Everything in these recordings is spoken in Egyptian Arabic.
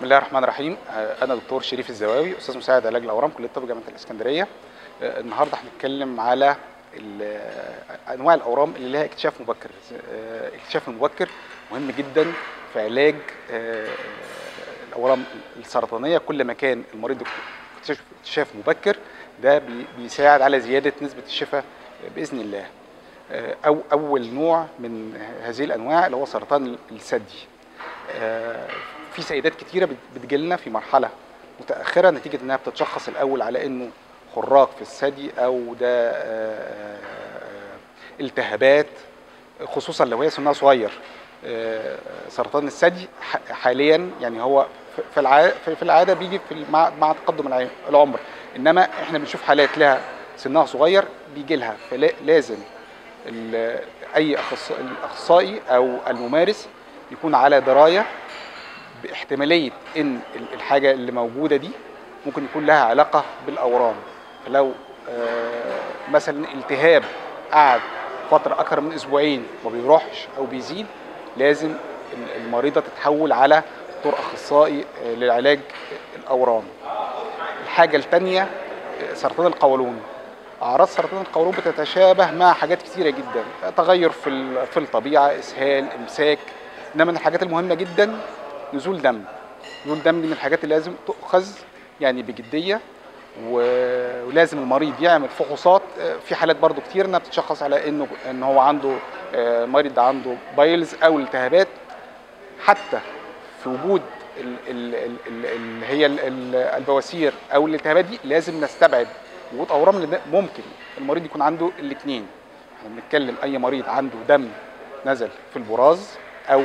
بسم الله الرحمن الرحيم انا دكتور شريف الزواوي استاذ مساعد علاج الاورام كليه الطب جامعه الاسكندريه النهارده هنتكلم على انواع الاورام اللي لها اكتشاف مبكر الاكتشاف المبكر مهم جدا في علاج الاورام السرطانيه كل ما كان المريض اكتشاف مبكر ده بيساعد على زياده نسبه الشفاء باذن الله او اول نوع من هذه الانواع اللي هو سرطان الثدي في سيدات كتيره بتجيلنا في مرحله متاخره نتيجه انها بتتشخص الاول على انه خراج في الثدي او ده التهابات خصوصا لو هي سنها صغير سرطان الثدي حاليا يعني هو في العاده في العاده بيجي في مع مع تقدم العمر انما احنا بنشوف حالات لها سنها صغير بيجي لها فلازم اي اخصائي او الممارس يكون على درايه باحتماليه ان الحاجه اللي موجوده دي ممكن يكون لها علاقه بالاورام فلو مثلا التهاب قعد فتره اكثر من اسبوعين ما بيروحش او بيزيد لازم المريضه تتحول على دكتور اخصائي للعلاج الاورام الحاجه الثانيه سرطان القولون اعراض سرطان القولون بتتشابه مع حاجات كثيره جدا تغير في في الطبيعه اسهال امساك انما من الحاجات المهمه جدا نزول دم نزول دم دي من الحاجات اللي لازم تؤخذ يعني بجديه ولازم المريض يعمل فحوصات في حالات برضو كتير انها بتتشخص على انه ان هو عنده مريض عنده بايلز او التهابات حتى في وجود اللي هي البواسير او الالتهابات دي لازم نستبعد وجود اورام لان ممكن المريض يكون عنده الاثنين احنا بنتكلم اي مريض عنده دم نزل في البراز او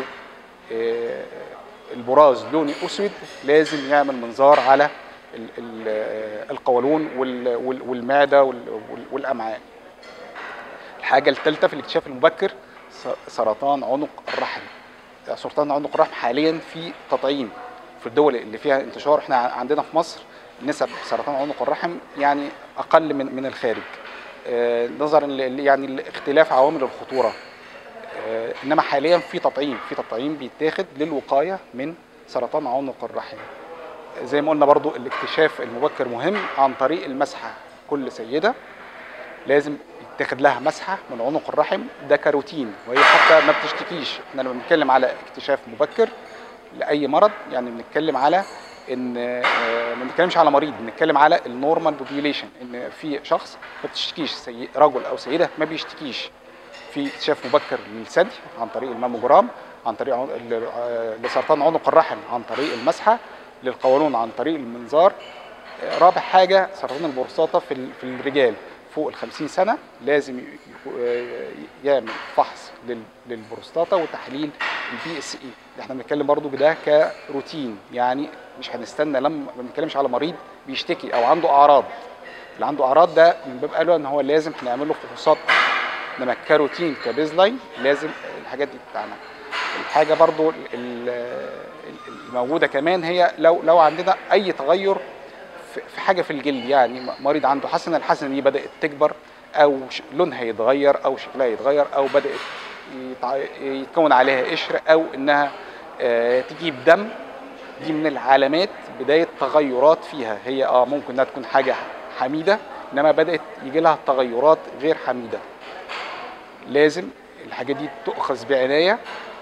البراز لونه اسود لازم يعمل منظار على القولون والمعده والامعاء الحاجه الثالثه في الاكتشاف المبكر سرطان عنق الرحم سرطان عنق الرحم حاليا في تطعيم في الدول اللي فيها انتشار احنا عندنا في مصر نسب سرطان عنق الرحم يعني اقل من من الخارج نظرا يعني اختلاف عوامل الخطوره انما حاليا في تطعيم في تطعيم بيتاخد للوقايه من سرطان عنق الرحم زي ما قلنا برضو الاكتشاف المبكر مهم عن طريق المسحه كل سيده لازم يتاخد لها مسحه من عنق الرحم ده كروتين وهي حتى ما بتشتكيش احنا لما بنتكلم على اكتشاف مبكر لاي مرض يعني بنتكلم على ان ما بنتكلمش على مريض بنتكلم على النورمال بوبيوليشن ان في شخص ما بتشتكيش سي... رجل او سيده ما بيشتكيش في اكتشاف مبكر للثدي عن طريق الماموجرام عن طريق لسرطان عنق الرحم عن طريق المسحه للقولون عن طريق المنظار رابع حاجه سرطان البروستاتا في في الرجال فوق ال 50 سنه لازم يعمل فحص للبروستاتا وتحليل البي اس اي احنا بنتكلم برضو بده كروتين يعني مش هنستنى لما ما بنتكلمش على مريض بيشتكي او عنده اعراض اللي عنده اعراض ده من باب قالوا ان هو لازم هنعمل له فحوصات انما كروتين كبيز لاين لازم الحاجات دي تتعمل الحاجه برضو الموجوده كمان هي لو لو عندنا اي تغير في حاجه في الجلد يعني مريض عنده حسنه الحسنه دي بدات تكبر او لونها يتغير او شكلها يتغير او بدات يتكون عليها قشر او انها تجيب دم دي من العلامات بدايه تغيرات فيها هي اه ممكن انها تكون حاجه حميده انما بدات يجي لها تغيرات غير حميده لازم الحاجه دي تؤخذ بعنايه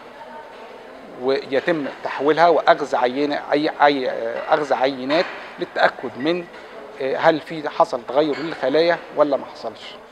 ويتم تحويلها واخذ عينه اي اي اخذ عينات للتاكد من هل في حصل تغير للخلايا ولا ما حصلش